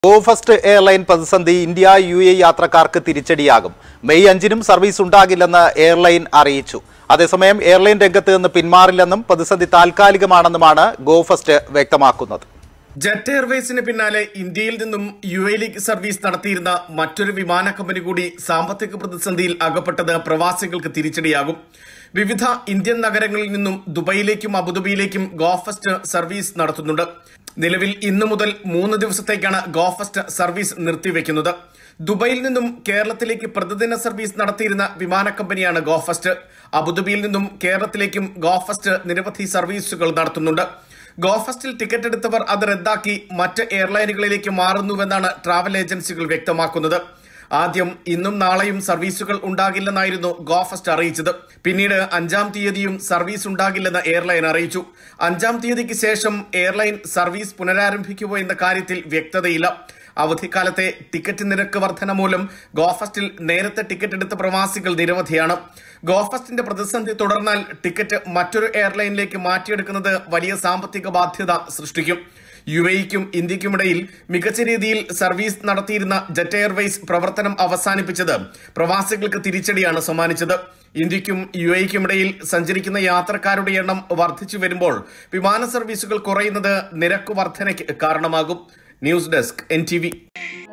go First airline പ്രതിസന്ധി India U A യാത്രക്കാർക്ക് തിരിച്ചടിയാകും മെയ് അഞ്ചിനും സർവീസ് ഉണ്ടാകില്ലെന്ന് എയർലൈൻ അറിയിച്ചു അതേസമയം എയർലൈൻ രംഗത്ത് നിന്ന് പിന്മാറില്ലെന്നും പ്രതിസന്ധി താൽക്കാലികമാണെന്നുമാണ് ഗോ ഫസ്റ്റ് വ്യക്തമാക്കുന്നത് ജെറ്റ് എയർവേസിന് പിന്നാലെ ഇന്ത്യയിൽ നിന്നും യു എയിലേക്ക് സർവീസ് നടത്തിയിരുന്ന മറ്റൊരു വിമാന കമ്പനി കൂടി സാമ്പത്തിക പ്രതിസന്ധിയിൽ അകപ്പെട്ടത് പ്രവാസികൾക്ക് തിരിച്ചടിയാകും വിവിധ ഇന്ത്യൻ നഗരങ്ങളിൽ നിന്നും ദുബൈയിലേക്കും അബുദാബിയിലേക്കും ഗോഫസ്റ്റ് സർവീസ് നടത്തുന്നുണ്ട് നിലവിൽ ഇന്നു മുതൽ മൂന്ന് ദിവസത്തേക്കാണ് ഗോഫസ്റ്റ് സർവീസ് നിർത്തിവെക്കുന്നത് ദുബൈയിൽ നിന്നും കേരളത്തിലേക്ക് പ്രതിദിന സർവീസ് നടത്തിയിരുന്ന വിമാന കമ്പനിയാണ് ഗോഫസ്റ്റ് അബുദാബിയിൽ നിന്നും കേരളത്തിലേക്കും ഗോഫസ്റ്റ് നിരവധി സർവീസുകൾ നടത്തുന്നുണ്ട് ഗോഫസ്റ്റിൽ ടിക്കറ്റ് എടുത്തവർ അത് റദ്ദാക്കി മറ്റ് എയർലൈനുകളിലേക്ക് മാറുന്നുവെന്നാണ് ട്രാവൽ ഏജൻസികൾ വ്യക്തമാക്കുന്നത് ആദ്യം ഇന്നും നാളെയും സർവീസുകൾ ഉണ്ടാകില്ലെന്നായിരുന്നു ഗോഫസ്റ്റ് അറിയിച്ചത് പിന്നീട് അഞ്ചാം തീയതിയും സർവീസ് ഉണ്ടാകില്ലെന്ന് എയർലൈൻ അറിയിച്ചു അഞ്ചാം തീയതിക്ക് ശേഷം എയർലൈൻ സർവീസ് പുനരാരംഭിക്കുമോ എന്ന കാര്യത്തിൽ വ്യക്തതയില്ല അവധിക്കാലത്തെ ടിക്കറ്റ് നിരക്ക് വർധന മൂലം ഗോഫസ്റ്റിൽ നേരത്തെ ടിക്കറ്റ് എടുത്ത പ്രവാസികൾ നിരവധിയാണ് ഗോഫസ്റ്റിന്റെ പ്രതിസന്ധി തുടർന്നാൽ ടിക്കറ്റ് മറ്റൊരു എയർലൈനിലേക്ക് മാറ്റിയെടുക്കുന്നത് വലിയ സാമ്പത്തിക ബാധ്യത സൃഷ്ടിക്കും യു എക്കും ഇന്ത്യക്കുമിടയിൽ മികച്ച രീതിയിൽ സർവീസ് നടത്തിയിരുന്ന ജെറ്റ് എയർവേസ് പ്രവർത്തനം അവസാനിപ്പിച്ചത് പ്രവാസികൾക്ക് തിരിച്ചടിയാണ് സമ്മാനിച്ചത് ഇന്ത്യക്കും യു എക്കുമിടയിൽ സഞ്ചരിക്കുന്ന യാത്രക്കാരുടെ എണ്ണം വർദ്ധിച്ചു വരുമ്പോൾ വിമാന സർവീസുകൾ കുറയുന്നത് നിരക്ക് വർധനയ്ക്ക് കാരണമാകും ന്യൂസ് ഡെസ്ക് എൻ